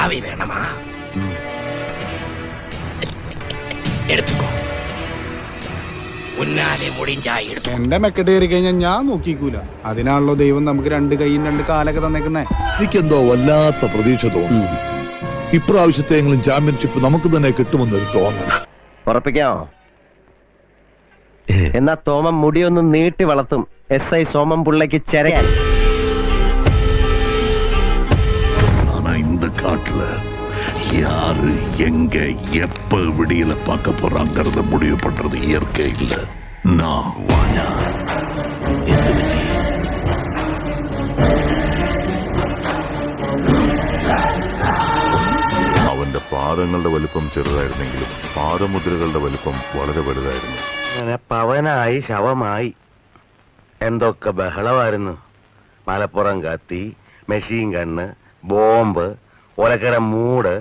കാവി വേണമാ എടുത്തുക്കോ ഉന്നാലെ മുടിഞ്ചാ എടുത്തു എന്റെ മെക്കെട്ട് കയറി കഴിഞ്ഞാൽ ഞാൻ നോക്കിക്കൂല അതിനാണല്ലോ ദൈവം നമുക്ക് രണ്ട് കൈയും രണ്ട് കാലൊക്കെ തന്നേക്കുന്നേ എനിക്കെന്തോ വല്ലാത്ത പ്രതീക്ഷ തോന്നുന്നു ഇപ്രാവശ്യത്തെങ്കിലും ചാമ്പ്യൻഷിപ്പ് നമുക്ക് തന്നെ കിട്ടുമെന്നൊരു തോന്നൽ ഉറപ്പിക്കാമോ എന്നാ തോമം മുടിയൊന്ന് നീട്ടി വളർത്തും എസ് ഐ സോമം പിള്ളയ്ക്ക് ചെരയാൻ ஆனா இந்த காட்டுல யாரு எங்க எப்ப விடியல பார்க்க போறாங்கறத முடிவு பண்றது இயற்கை இல்ல நான் അവന്റെ പാദങ്ങളുടെ വലുപ്പം ചെറുതായിരുന്നെങ്കിലും പാദമുദ്രകളുടെ വലുപ്പം വളരെ വലുതായിരുന്നു അങ്ങനെ പവനായി ശവമായി എന്തൊക്കെ ബഹളമായിരുന്നു മലപ്പുറം കത്തി മെഷീൻ കണ്ണ് ബോംബ് ഒലക്കര മൂട്